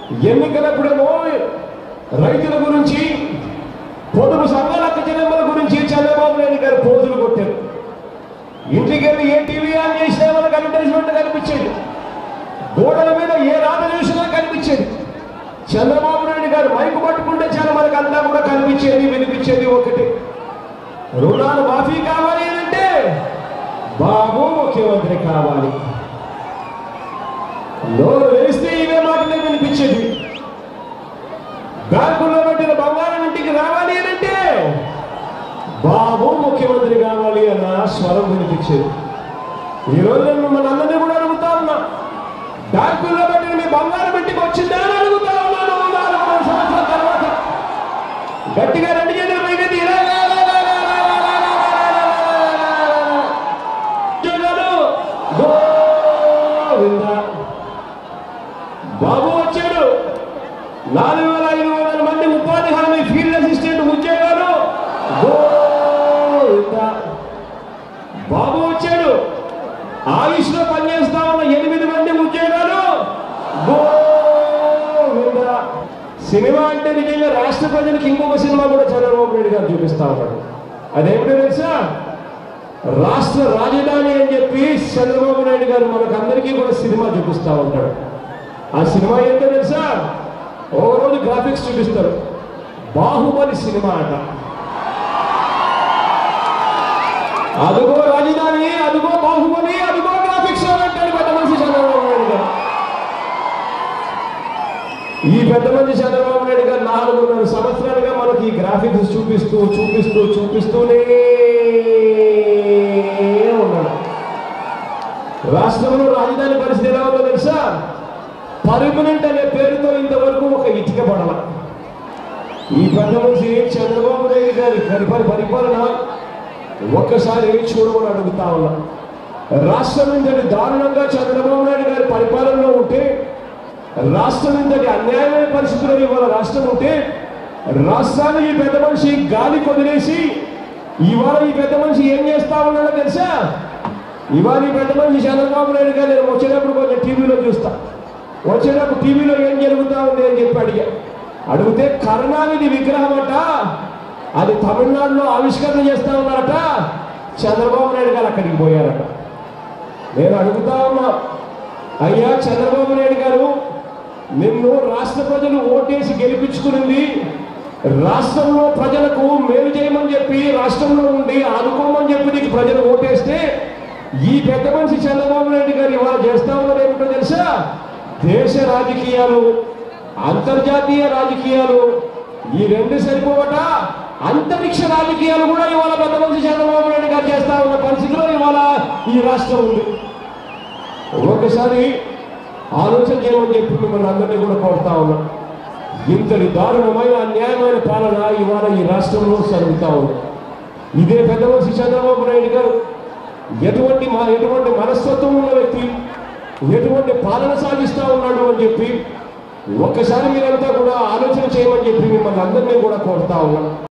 ఎన్నికలప్పుడేమో రైతుల గురించి పొదుపు సంఘాల చెల్లెమ్మల గురించి చంద్రబాబు నాయుడు గారు పోజులు కొట్టారు ఇంటికి వెళ్ళి ఏ టీవీ ఆన్ చేసినా మనకు అడ్వర్టైజ్మెంట్ కనిపించేది గోడల మీద ఏ రాత చూసినా కనిపించేది చంద్రబాబు నాయుడు గారు మైకు పట్టుకుంటే చాలా మనకు అంతా కూడా కనిపించేది వినిపించేది ఒకటి రుణాలు మాఫీ కావాలి అని అంటే బాబు ముఖ్యమంత్రి కావాలి నోరు వేస్తే ఇవే మాటలే వినిపించేది బ్యాంకుల్లో పెట్టిన బంగారం ఇంటికి రావాలి అని అంటే బాబు ముఖ్యమంత్రి కావాలి అన్న స్వరం వినిపించేది ఈ రోజు నేను మిమ్మల్ని అందరినీ కూడా అడుగుతా ఉన్నా బ్యాంకుల్లో పెట్టిన మీ బంగారం ఇంటికి వచ్చిందా అని అడుగుతా ఉన్నాను నాలుగు మూడు సంవత్సరాల తర్వాత గట్టిగా రెండు చేతులు పైకెత్తి ఇలా లా, లా, లా, లా, లా, లా, లా, లా, లా, లా, లా, లా. జగను గోవిందా. బాబు వచ్చాడు నాలుగు వేల ఐదు వందల మంది ఉపాధి హామీ ఫీల్డ్ అసిస్టెంట్ ఉద్యోగాలు గోవిందా. బాబు వచ్చాడు ఆయుష్ లో పనిచేస్తా ఉన్న ఎనిమిది మంది ఉద్యోగాలు గోవిందా. సినిమా అంటే నిజంగా రాష్ట్ర ప్రజలకు ఇంకొక సినిమా కూడా చంద్రబాబు నాయుడు గారు చూపిస్తా ఉన్నాడు అదేమిటో తెలుసా రాష్ట్ర రాజధాని అని చెప్పి చంద్రబాబు నాయుడు గారు మనకు అందరికీ కూడా సినిమా చూపిస్తా ఉంటాడు ఆ సినిమా ఏంటో తెలుసా ఒక రోజు గ్రాఫిక్స్ చూపిస్తారు బాహుబలి సినిమా అంట అదుగో రాజధాని అదుగో బాహుబలి అదుగో గ్రాఫిక్స్ అంటాడు పెద్ద మనిషి చంద్రబాబు నాయుడు గారు ఈ పెద్ద మంది చంద్రబాబు నాయుడు గారు నాలుగున్నర సంవత్సరాలుగా మనకి ఈ గ్రాఫిక్స్ చూపిస్తూ చూపిస్తూ చూపిస్తూనే ఉన్నాడు రాష్ట్రంలో రాజధాని పరిస్థితి ఎలా ఉందో తెలుసా పర్మనెంట్ అనే పేరుతో ఇంతవరకు ఒక ఇటుక పడల ఈ పెద్ద మనిషి చంద్రబాబు నాయుడు గారి పరిపాల పరిపాలన ఒక్కసారి చూడమని అడుగుతా ఉన్నా రాష్ట్రం ఇంతటి దారుణంగా చంద్రబాబు నాయుడు గారి పరిపాలనలో ఉంటే రాష్ట్రం ఇంతటి అన్యాయమైన పరిస్థితుల్లో ఇవాళ రాష్ట్రం ఉంటే రాష్ట్రాన్ని ఈ పెద్ద మనిషి గాలి కొదిలేసి ఇవాళ ఈ పెద్ద మనిషి ఏం చేస్తా ఉన్నాడో తెలుసా ఇవాళ ఈ పెద్ద మనిషి చంద్రబాబు నాయుడు గారు నేను వచ్చేటప్పుడు కొంచెం టీవీలో చూస్తా వచ్చేటప్పుడు టీవీలో ఏం జరుగుతా ఉంది అని చెప్పి అడిగా అడిగితే కరుణానిధి విగ్రహం అట అది తమిళనాడులో ఆవిష్కరణ చేస్తా ఉన్నారట చంద్రబాబు నాయుడు గారు అక్కడికి పోయారట నేను అడుగుతా ఉన్నా అయ్యా చంద్రబాబు నాయుడు గారు నిన్ను రాష్ట్ర ప్రజలు ఓటేసి గెలిపించుకునింది రాష్ట్రంలో ప్రజలకు మేలు చేయమని చెప్పి రాష్ట్రంలో ఉండి ఆదుకోమని చెప్పి నీకు ప్రజలు ఓటేస్తే ఈ పెద్ద మనిషి చంద్రబాబు నాయుడు గారు ఇవాళ చేస్తా ఉన్నది ఏమిటో తెలుసా దేశ రాజకీయాలు అంతర్జాతీయ రాజకీయాలు ఈ రెండు సరిపోవట అంతరిక్ష రాజకీయాలు కూడా ఇవాళ పెద్ద మనిషి చంద్రబాబు నాయుడు గారు చేస్తా ఉన్న పరిస్థితిలో ఇవాళ ఈ రాష్ట్రం ఉంది ఒకసారి ఆలోచన చేయమని చెప్పి మిమ్మల్ని అందరినీ కూడా కోరుతా ఉన్నా ఇంతటి దారుణమైన అన్యాయమైన పాలన ఇవాళ ఈ రాష్ట్రంలో జరుగుతా ఉంది ఇదే పెద్ద మనిషి చంద్రబాబు నాయుడు గారు ఎటువంటి మా ఎటువంటి మనస్తత్వం ఉన్న వ్యక్తి ఎటువంటి పాలన సాగిస్తా ఉన్నాడు అని చెప్పి ఒక్కసారి మీరంతా కూడా ఆలోచన చేయమని చెప్పి మిమ్మల్ని అందరినీ కూడా కోరుతా ఉన్నాం